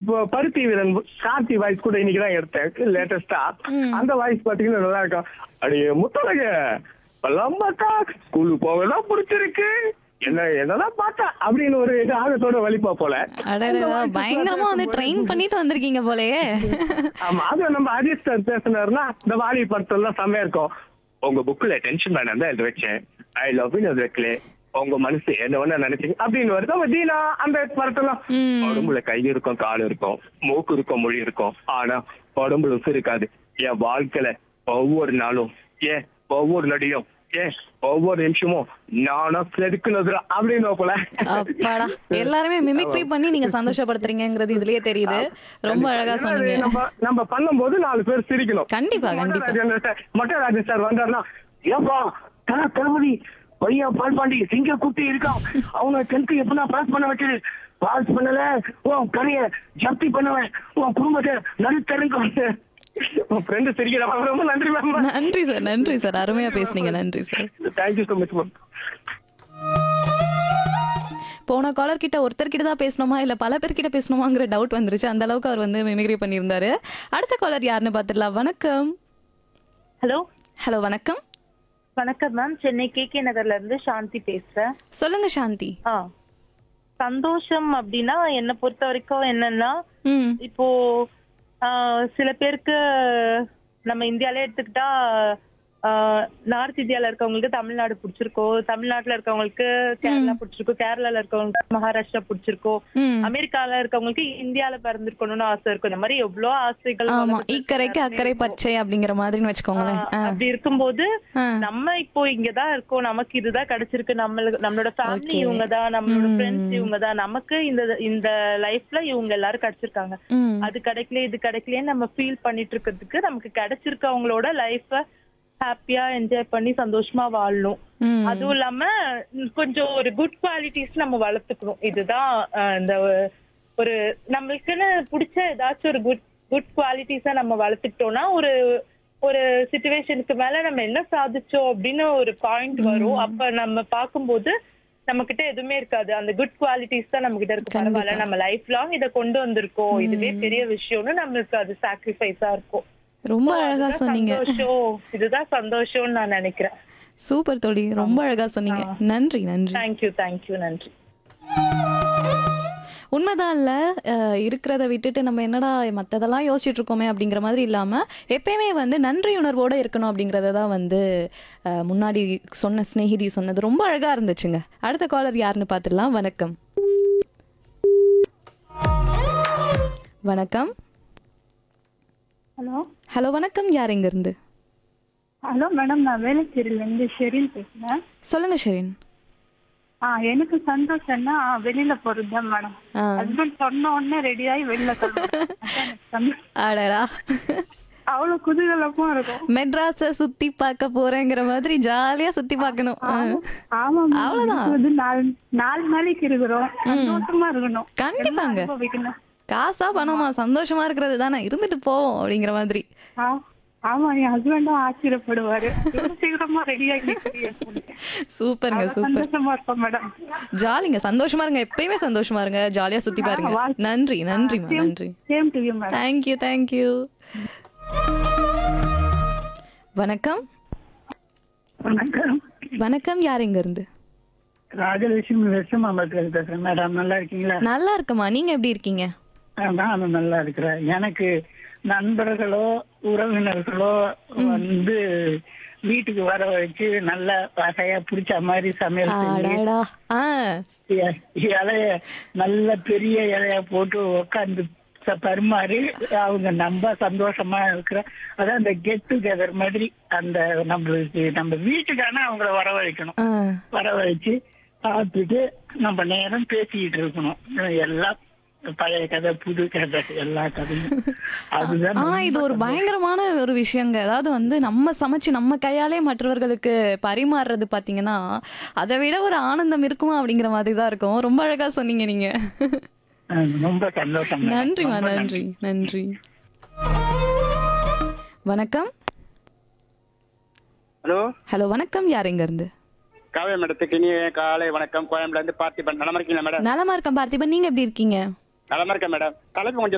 இப்போ பருத்தி வீரன் கார்த்தி வாய்ஸ் கூட இன்னைக்கு தான் எடுத்தேன் லேட்டஸ்டா அந்த வாய்ஸ் பாத்தீங்கன்னா நல்லா இருக்கும் அடியே முத்தழக பல்லாம்பாக்கா ஸ்கூலுக்கு போகலாம் பிடிச்சிருக்கு என்ன என்னதான் பார்த்தா அப்படின்னு ஒரு இது ஆகத்தோட வலிப்பா போல அடடா பயங்கரமா வந்து ட்ரெயின் பண்ணிட்டு வந்திருக்கீங்க போலயே ஆமா அது நம்ம அஜித் சார் பேசினாருன்னா இந்த வாலி படத்துல செம்மையா இருக்கும் உங்க புக்ல டென்ஷன் வேணாம் தான் எழுத வச்சேன் ஐ லவ் யூ அது வைக்கல உங்க மனசு என்ன வேணா நினைச்சீங்க அப்படின்னு வருது நம்ம தீனா அந்த படத்தெல்லாம் ம். உடம்புல கை இருக்கும் கால் இருக்கும் மூக்கு இருக்கும் மொழி இருக்கும் ஆனா உடம்புல உசு இருக்காது என் வாழ்க்கையில ஒவ்வொரு நாளும் ஏன் ஒவ்வொரு நொடியும் ஏன் ஒவ்வொரு நிமிஷமும் நானும் செதுக்குனது அப்படின்னு போல அப்பாடா எல்லாருமே மிமிக்ரி பண்ணி நீங்க சந்தோஷப்படுத்துறீங்கங்கிறது இதுலயே தெரியுது ரொம்ப அழகா ஏன்னா அது சொன்னீங்க நம்ம நம்ம பண்ணும்போது நாலு பேர் சிரிக்கணும் கண்டிப்பா, கண்டிப்பா. மொட்டராஜன் சார் மொட்டராஜன் சார் வந்தாருன்னா ஏப்பா தல தளபதி பையன் பால் பாண்டி சிங்க குட்டி இருக்கான் அவனை டென்த் எப்படின்னா பாஸ் பண்ண வச்சு பாஸ் பண்ணல உன் கரைய ஜப்தி பண்ணுவேன் உன் குடும்பத்தை நடுத்தருங்க உன் ஃப்ரெண்டு சிரிக்கிறான் ரொம்ப நன்றி மேம் நன்றி சார் நன்றி சார் அருமையா பேசுனீங்க நன்றி sir thank you so much ma'am போன காலர் கிட்ட ஒருத்தர் கிட்ட தான் பேசணுமா இல்ல பல பேர் கிட்ட பேசணுமாங்கிற டவுட் வந்துருச்சு அந்த அளவுக்கு அவர் வந்து மிமிக்ரி பண்ணியிருந்தாரு அடுத்த காலர் யாருன்னு பார்த்துடலாம் வணக்கம் ஹலோ ஹலோ வணக்கம் வணக்கம் மேம் சென்னை கே கே நகர்ல இருந்து சாந்தி பேசுறேன் சொல்லுங்க சாந்தி ஆ சந்தோஷம் அப்படின்னா என்னை பொறுத்த வரைக்கும் என்னன்னா ம் இப்போ ஆ, சில பேருக்கு நம்ம இந்தியாலே எடுத்துக்கிட்டா நார்த் இந்தியால இருக்கவங்களுக்கு தமிழ்நாடு பிடிச்சிருக்கோம் தமிழ்நாட்டுல இருக்கவங்களுக்கு கேரளா பிடிச்சிருக்கோம் கேரளால இருக்கவங்களுக்கு மகாராஷ்டிரா பிடிச்சிருக்கோம் ம் அமெரிக்கால இருக்கவங்களுக்கு இந்தியால பிறந்திருக்கணும்னு ஆசை இருக்கும் இந்த மாதிரி எவ்வளவு ஆசைகள் ஆமா உலகத்துல இக்கரைக்கு அக்கறை பச்சை அப்படிங்கிற மாதிரின்னு வச்சுக்கோங்களேன் ஆ, அப்படி இருக்கும்போது ஆ. நம்ம இப்போ இங்கதான் இருக்கோம் நமக்கு இதுதான் கிடைச்சிருக்கு நம்மளுக்கு நம்மளோட ஃபேமிலி Okay. இவங்க தான் நம்மளோட ஃப்ரெண்ட்ஸ் இவங்க தான் நமக்கு இந்த இந்த லைஃப்ல இவங்க எல்லாரும் கிடைச்சிருக்காங்க ம் அது கிடைக்கல இது கிடைக்கலன்னு நம்ம ஃபீல் பண்ணிட்டு இருக்கிறதுக்கு நமக்கு கிடைச்சிருக்கவங்களோட லைஃப ஹாப்பியா என்ஜாய் பண்ணி சந்தோஷமா வாழணும் ம். அதுவும் இல்லாம ம், கொஞ்சம் ஒரு குட் குவாலிட்டிஸ் நம்ம வளர்த்துக்கணும் இதுதான் அஹ், இந்த ஒரு நம்மளுக்குன்னு பிடிச்ச ஏதாச்சும் ஒரு குட் குட் குவாலிட்டிஸா நம்ம வளர்த்துக்கிட்டோம்னா ஒரு ஒரு சுச்சுவேஷனுக்கு மேல நம்ம என்ன சாதிச்சோம் அப்படின்னு ஒரு பாயிண்ட் வரும் அப்ப நம்ம பார்க்கும்போது நம்ம கிட்ட எதுவுமே இருக்காது அந்த குட் குவாலிட்டிஸ் தான் நம்ம கிட்ட இருக்கு பரவாயில்ல நம்ம லைஃப் லாங் இதை கொண்டு வந்திருக்கோம் இதுவே பெரிய விஷயம்னு நம்மளுக்கு அது சாக்ரிஃபைஸா இருக்கும் ரொம்ப அழகா இதுதான் சொன்னீங்க சந்தோஷம் இதுதான் சந்தோஷம்னு நான் நினைக்கிறேன் சூப்பர் தோழி ரொம்ப அழகா சொன்னீங்க நன்றி நன்றி தேங்க்யூ தேங்க்யூ நன்றி உண்மைதான் இல்ல அஹ், இருக்கிறத விட்டுட்டு நம்ம என்னடா மத்ததெல்லாம் யோசிச்சுட்டு இருக்கோமே அப்படிங்கிற மாதிரி இல்லாம எப்பயுமே வந்து நன்றி உணர்வோட இருக்கணும் அப்படிங்கறத தான் வந்து அஹ், முன்னாடி சொன்ன சிநேகிதி சொன்னது ரொம்ப அழகா இருந்துச்சுங்க அடுத்த காலர் யாருன்னு பார்த்துடலாம் வணக்கம் வணக்கம் ஹலோ ஹலோ வணக்கம் யார் எங்க இருந்து ஹலோ மேடம் நான் வேலைச்சேரியிலேருந்து ஷெரின் பேசுகிறேன் சொல்லுங்க ஷெரின் ஆ எனக்கு சந்தோஷம்னா வெளியில போறது தான் மேடம் ஆ. ஹஸ்பண்ட் சொன்ன உடனே ரெடி ஆகி வெளியில கிளம்புறேன் அடடா அவ்வளவு குதூகலமா இருக்கும் மெட்ராஸ சுத்தி பார்க்க போறேங்கிற மாதிரி ஜாலியா சுத்தி பார்க்கணும் ஆ. ஆமா madam. அவ்வளவுதான். இருக்கிறது நாலு நாலு நாளைக்கு இருக்கிறோம் சந்தோஷமா இருக்கணும் கண்டிப்பாங்க. எல்லாம் அனுபவிக்கணும் காசா பணமா சந்தோஷமா இருக்கிறது தானே இருந்துட்டு போவோம் அப்படிங்கிற மாதிரி ஆ, ஆமா என் ஹஸ்பண்டும் ஆச்சரியப்படுவாரு இவ்வளவு சீக்கிரமா ரெடி ஆகி சூப்பருங்க சூப்பர் சந்தோஷமா இருப்போம் மேடம் ஜாலிங்க சந்தோஷமா இருங்க எப்பயுமே சந்தோஷமா இருங்க ஜாலியா சுத்தி பாருங்க வாழ்த்து. நன்றி நன்றிமா நன்றி same to you madam thank you thank you வணக்கம் வணக்கம் வணக்கம் யார் எங்க இருந்து ராஜலட்சுமி வெஸ்ட் மாம்பலத்தில் பேசுறேன் மேடம் நல்லா இருக்கீங்களா நல்லா இருக்கமா நீங்க எப்படி இருக்கீங்க ஆ, நானும் நல்லா இருக்கிறேன் எனக்கு நண்பர்களோ உறவினர்களோ வந்து வீட்டுக்கு வர வச்சு நல்ல வகையா பிடிச்ச மாதிரி சமையல் செஞ்சு அடடா ஆ இ- இலைய நல்ல பெரிய இலைய போட்டு உட்காந்து பரிமாறி அவங்க நம்ம சந்தோஷமா இருக்கிற அதான் அந்த கெட் டுகெதர் மாதிரி அந்த நம்மளுக்கு நம்ம வீட்டுக்கான அவங்கள வரவழைக்கணும் ஆ வரவழைச்சு சாப்பிட்டுட்டு நம்ம நேரம் பேசிக்கிட்டு இருக்கணும் எல்லாம் பழைய கதை புது கதை எல்லா கதையும் அதுதான் ஆனா இது ஒரு பயங்கரமான ஒரு விஷயங்க அதாவது வந்து நம்ம சமைச்சு நம்ம கையாலே மற்றவர்களுக்கு பரிமாறுறது பாத்தீங்கன்னா அதை விட ஒரு ஆனந்தம் இருக்குமா அப்படிங்கிற மாதிரி தான் இருக்கும் ரொம்ப அழகா சொன்னீங்க நீங்க அஹ் ரொம்ப சந்தோஷம் மேடம். நன்றிமா ரொம்ப நன்றி நன்றி வணக்கம் ஹலோ ஹலோ வணக்கம் யார் எங்க இருந்து காவிய மேடத்துக்கு இனிய காலை வணக்கம் கோயம்புல இருந்து பார்த்திபன் நலமா இருக்கீங்களா மேடம் நலமா இருக்கேன் பார்த்திபன் நீங்க எப்படி இருக்கீங்க நலமா இருக்கேன் மேடம் தலைப்பு கொஞ்சம்